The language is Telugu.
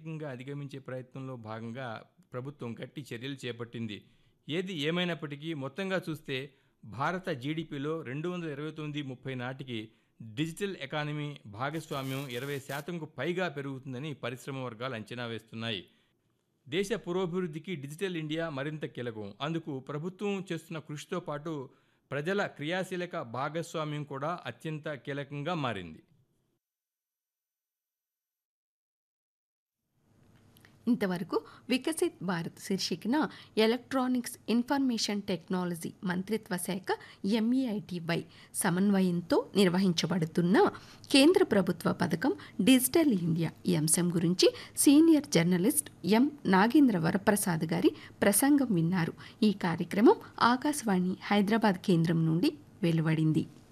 వేగంగా అధిగమించే ప్రయత్నంలో భాగంగా ప్రభుత్వం గట్టి చర్యలు చేపట్టింది ఏది ఏమైనప్పటికీ మొత్తంగా చూస్తే భారత జీడిపిలో రెండు వందల ఇరవై తొమ్మిది ముప్పై నాటికి డిజిటల్ ఎకానమీ భాగస్వామ్యం ఇరవై శాతంకు పైగా పెరుగుతుందని పరిశ్రమ వర్గాలు అంచనా వేస్తున్నాయి దేశ పురోభివృద్ధికి డిజిటల్ ఇండియా మరింత కీలకం అందుకు ప్రభుత్వం చేస్తున్న కృషితో పాటు ప్రజల క్రియాశీలక భాగస్వామ్యం కూడా అత్యంత కీలకంగా మారింది ఇంతవరకు వికసిత్ భారత్ శీర్షికన ఎలక్ట్రానిక్స్ ఇన్ఫర్మేషన్ టెక్నాలజీ మంత్రిత్వ శాఖ ఎంఈఐటివై సమన్వయంతో నిర్వహించబడుతున్న కేంద్ర ప్రభుత్వ పథకం డిజిటల్ ఇండియా ఈ అంశం గురించి senior journalist M Nagendra Varaprasad గారి ప్రసంగం విన్నారు ఈ కార్యక్రమం ఆకాశవాణి హైదరాబాద్ కేంద్రం నుండి వెలువడింది